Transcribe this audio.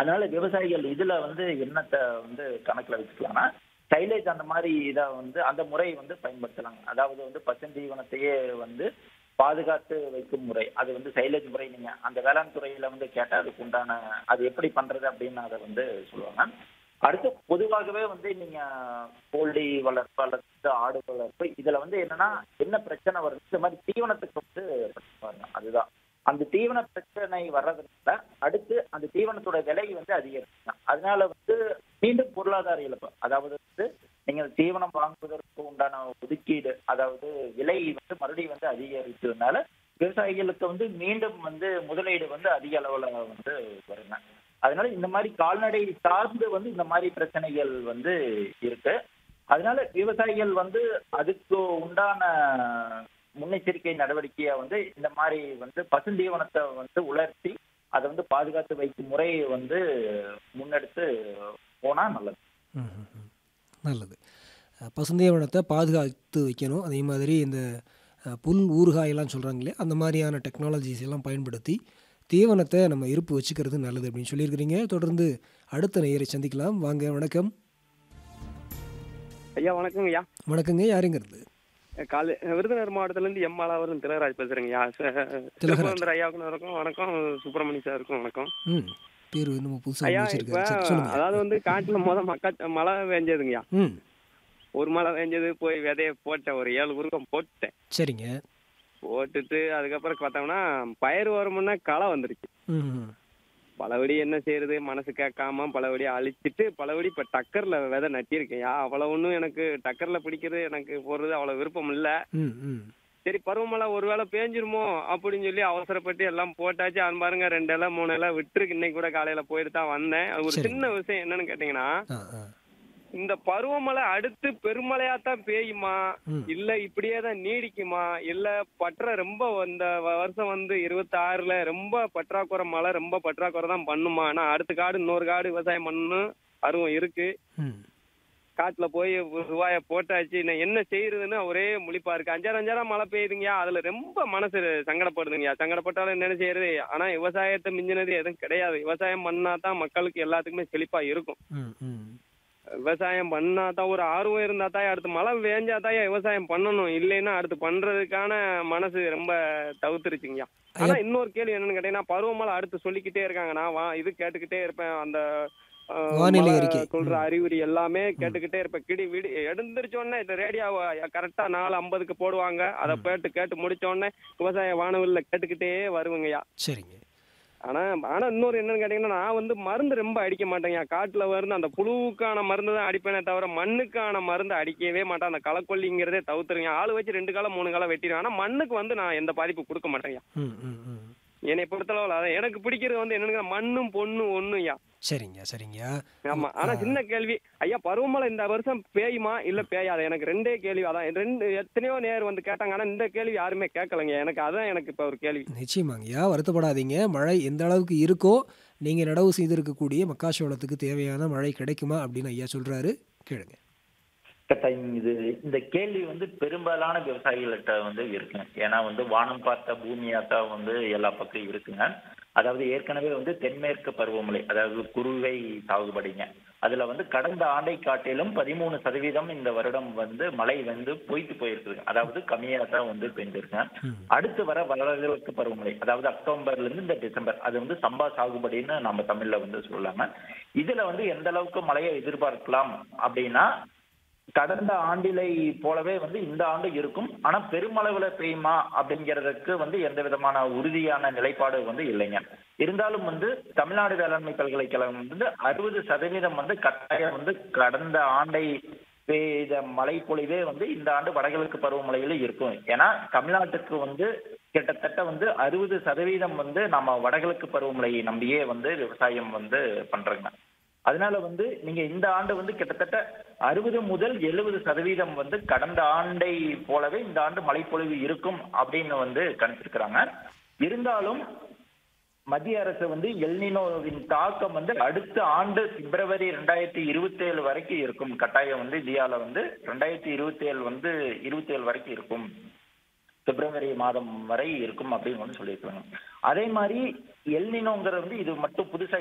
அதனால விவசாயிகள் இதுல வந்து என்னத்தை வந்து கணக்குல வச்சுக்கலாம்னா சைலேஜ் அந்த மாதிரி இதை வந்து அந்த முறை வந்து பயன்படுத்தலாம் அதாவது வந்து பசுந்தீவனத்தையே வந்து பாதுகாத்து வைக்கும் முறை அது வந்து சைலேஜ் முறை நீங்க அந்த வேளாண் துறையில வந்து கேட்டா அதுக்கு உண்டான அது எப்படி பண்றது அப்படின்னு அதை வந்து சொல்லுவாங்க அடுத்து பொதுவாகவே வந்து நீங்க கோழி வளர்ப்பு அல்லது ஆடு வளர்ப்பு இதுல வந்து என்னன்னா என்ன பிரச்சனை வருது இந்த மாதிரி தீவனத்துக்கு வந்து பிரச்சனை வரும் அதுதான் அந்த தீவன பிரச்சனை வர்றதுனால அடுத்து அந்த தீவனத்தோட விலை வந்து அதிகரிக்கும் அதனால வந்து மீண்டும் பொருளாதார இழப்பு அதாவது வந்து நீங்க தீவனம் வாங்குவதற்கு உண்டான ஒதுக்கீடு அதாவது விலை வந்து மறுபடியும் வந்து அதிகரித்ததுனால விவசாயிகளுக்கு வந்து மீண்டும் வந்து முதலீடு வந்து அதிக அளவுல வந்து வருங்க அதனால இந்த மாதிரி கால்நடை சார்ந்து வந்து இந்த மாதிரி பிரச்சனைகள் வந்து இருக்கு அதனால விவசாயிகள் வந்து அதுக்கு உண்டான முன்னெச்சரிக்கை நடவடிக்கையா வந்து இந்த மாதிரி வந்து பசுந்தீவனத்தை வந்து உலர்த்தி அதை வந்து பாதுகாத்து வைக்கும் முறையை வந்து முன்னெடுத்து போனா நல்லது ம், ம், ம். நல்லது அஹ், பசுந்தீவனத்தை பாதுகாத்து வைக்கணும் அதே மாதிரி இந்த அஹ், புல் ஊறுகாயெல்லாம் சொல்கிறாங்களே அந்த மாதிரியான டெக்னாலஜிஸ் எல்லாம் பயன்படுத்தி தீவனத்தை நம்ம இருப்பு வச்சுக்கிறது நல்லது அப்படின்னு சொல்லியிருக்கிறீங்க தொடர்ந்து அடுத்த நேயரை சந்திக்கலாம் வாங்க வணக்கம் ஐயா வணக்கங்க ஐயா வணக்கங்க யாருங்கிறது காலை விருதுநகர் மாவட்டத்துல இருந்து எம் மாலாவரம் திலகராஜ் பேசுறேங்க ஐயா திருப்பந்தர் ஐயாவுக்கும் வணக்கம் வணக்கம் சுப்பிரமணிய சாருக்கும் வணக்கம் ம் பேர் நம்ம புதுசாக ஐயா இப்ப வச்சிருக்காரு சரி சொல்லுங்க அதாவது வந்து காட்டுல முத மக்கா மழை பெஞ்சதுங்கய்யா ம் ஒரு மழை பெஞ்சது போய் விதைய போட்டேன் ஒரு ஏழு உருக்கம் போட்டேன் சரிங்க போட்டுட்டு அதுக்கப்புறம் பார்த்தோம்னா பயிர் வருமுன்னா களை வந்துருச்சு ம் ம். பலபடி என்ன செய்யறது மனசு கேட்காம பலபடி அழிச்சிட்டு பலபடி இப்ப டக்கர்ல விதை நட்டியிருக்கேன்யா அவ்வளவு ஒன்றும் எனக்கு டக்கர்ல பிடிக்கிறது எனக்கு போடுறது அவ்வளவு விருப்பம் இல்லை ம் ம் சரி பருவமழை ஒரு வேளை பேஞ்சிருமோ அப்படின்னு சொல்லி அவசரப்பட்டு எல்லாம் போட்டாச்சு அது பாருங்க ரெண்டு இலை மூணு இலை விட்டுருக்கு இன்னைக்கு கூட காலையில போயிட்டு தான் வந்தேன் அது ஒரு சரி. சின்ன விஷயம் என்னன்னு கேட்டீங்கன்னா ஆ ஆ இந்த பருவமழை அடுத்து பெருமழையா தான் பெய்யுமா ம் இல்ல இப்படியே தான் நீடிக்குமா இல்ல பற்ற ரொம்ப இந்த வ- வருஷம் வந்து இருபத்தி ஆறுல ரொம்ப பற்றாக்குறை மழை ரொம்ப பற்றாக்குறை தான் பண்ணுமா ஆனா அடுத்த காடு இன்னொரு காடு விவசாயம் பண்ணணும் அருவம் இருக்கு ம் காட்டுல போய் ரூபாய போட்டாச்சு நான் என்ன செய்யறதுன்னு ஒரே முழிப்பா இருக்கு அஞ்சாறு அஞ்சாறு மழை பெய்யுதுங்கய்யா அதுல ரொம்ப மனசு சங்கடப்படுதுங்கய்யா சங்கடப்பட்டாலும் என்ன செய்யறது ஆனா விவசாயத்தை மிஞ்சினது எதுவும் கிடையாது விவசாயம் பண்ணா தான் மக்களுக்கு எல்லாத்துக்குமே செழிப்பா இருக்கும் ம் ம் விவசாயம் பண்ணா தான் ஒரு ஆர்வம் இருந்தா தான் அடுத்து மழை வேஞ்சா தான் விவசாயம் பண்ணணும் இல்லைன்னா அடுத்து பண்றதுக்கான மனசு ரொம்ப தவிர்த்துருச்சுங்கய்யா ஆனா இன்னொரு கேள்வி என்னன்னு கேட்டீங்கன்னா பருவமழை அடுத்து சொல்லிக்கிட்டே இருக்காங்க நான் வா இது கேட்டுக்கிட்டே இருப்பேன் அந்த அஹ், வானிலை மழை அறிக்கை. சொல்ற ம். அறிகுறி எல்லாமே கேட்டுக்கிட்டே இருப்பேன் கிடி விடி எழுந்திரிச்ச உடனே இந்த ரேடியோ கரெக்டா நாலு ஐம்பதுக்கு போடுவாங்க அதை கேட்டு கேட்டு முடிச்ச உடனே விவசாய வானவில்ல கேட்டுக்கிட்டே வருவங்கய்யா சரிங்க ஆனா ஆனா இன்னொரு என்னன்னு கேட்டீங்கன்னா நான் வந்து மருந்து ரொம்ப அடிக்க மாட்டேங்க காட்டுல மருந்து அந்த புழுவுக்கான மருந்து தான் அடிப்பேனே தவிர மண்ணுக்கான மருந்து அடிக்கவே மாட்டேன் அந்த களைக்கொல்லிங்கிறதே தவிர்த்துருங்க ஆள் வச்சு ரெண்டு காலம் மூணு காலம் வெட்டிடுவேன் ஆனா மண்ணுக்கு வந்து நான் எந்த பாதிப்பு கொடுக்க மாட்டேங்க ம் ம் ம் என்னை பொறுத்தளவுல அதான் எனக்கு பிடிக்கிறது வந்து என்னன்னு மண்ணும் பொண்ணும் ஒண்ணுயா சரிங்க சரிங்க ஆமா ஆனா சின்ன கேள்வி ஐயா பருவமழை இந்த வருஷம் பேயுமா இல்ல பேயாத எனக்கு ரெண்டே கேள்வி அதான் ரெண்டு எத்தனையோ நேர் வந்து கேட்டாங்க ஆனா இந்த கேள்வி யாருமே கேட்கலங்க எனக்கு அதான் எனக்கு இப்ப ஒரு கேள்வி நிச்சயமாங்கய்யா வருத்தப்படாதீங்க மழை எந்த அளவுக்கு இருக்கோ நீங்கள் நடவு செய்திருக்கக்கூடிய மக்காச்சோளத்துக்கு தேவையான மழை கிடைக்குமா அப்படின்னு ஐயா சொல்கிறாரு கேளுங்க கட்டாயம் இது இந்த கேள்வி வந்து பெரும்பாலான விவசாயிகள்கிட்ட வந்து இருக்குங்க ஏன்னா வந்து வானம் பார்த்த பூமியாத்தான் வந்து எல்லா பக்கம் இருக்குங்க அதாவது ஏற்கனவே வந்து தென்மேற்கு பருவமழை அதாவது குறுவை சாகுபடிங்க அதுல வந்து கடந்த ஆண்டை காட்டிலும் பதிமூணு சதவீதம் இந்த வருடம் வந்து மழை வந்து பொய்த்து போயிருக்குங்க அதாவது கம்மியாக தான் வந்து பெய்திருக்குங்க ம் அடுத்து வர வடகிழக்கு பருவமழை அதாவது அக்டோபர்ல இருந்து இந்த டிசம்பர் அது வந்து சம்பா சாகுபடின்னு நம்ம தமிழ்ல வந்து சொல்லலாங்க இதுல வந்து எந்த அளவுக்கு மழையை எதிர்பார்க்கலாம் அப்படின்னா கடந்த ஆண்டிலை போலவே வந்து இந்த ஆண்டு இருக்கும் ஆனா பெருமளவுல பெய்யுமா அப்படிங்கிறதுக்கு வந்து எந்த விதமான உறுதியான நிலைப்பாடு வந்து இல்லைங்க இருந்தாலும் வந்து தமிழ்நாடு வேளாண்மை பல்கலைக்கழகம் வந்து அறுபது சதவீதம் வந்து கட்டாயம் வந்து கடந்த ஆண்டை பெய்த மழை பொழிவே வந்து இந்த ஆண்டு வடகிழக்கு பருவமழையில இருக்கும் ஏன்னா தமிழ்நாட்டுக்கு வந்து கிட்டத்தட்ட வந்து அறுபது சதவீதம் வந்து நம்ம வடகிழக்கு பருவமழையை நம்பியே வந்து விவசாயம் வந்து பண்றோங்க அதனால வந்து நீங்க இந்த ஆண்டு வந்து கிட்டத்தட்ட அறுபது முதல் எழுபது சதவீதம் வந்து கடந்த ஆண்டை போலவே இந்த ஆண்டு மழைப்பொழிவு இருக்கும் அப்படின்னு வந்து கணிச்சிருக்கிறாங்க இருந்தாலும் மத்திய அரசு வந்து எல்னினோவின் தாக்கம் வந்து அடுத்த ஆண்டு பிப்ரவரி ரெண்டாயிரத்தி இருபத்தி ஏழு வரைக்கும் இருக்கும் கட்டாயம் வந்து இந்தியால வந்து ரெண்டாயிரத்தி இருபத்தி ஏழு வந்து இருபத்தி ஏழு வரைக்கும் இருக்கும் பிப்ரவரி மாதம் வரை இருக்கும் அப்படின்னு வந்து சொல்லியிருக்காங்க அதே மாதிரி எல்னினோங்கிறது வந்து இது மட்டும் புதுசா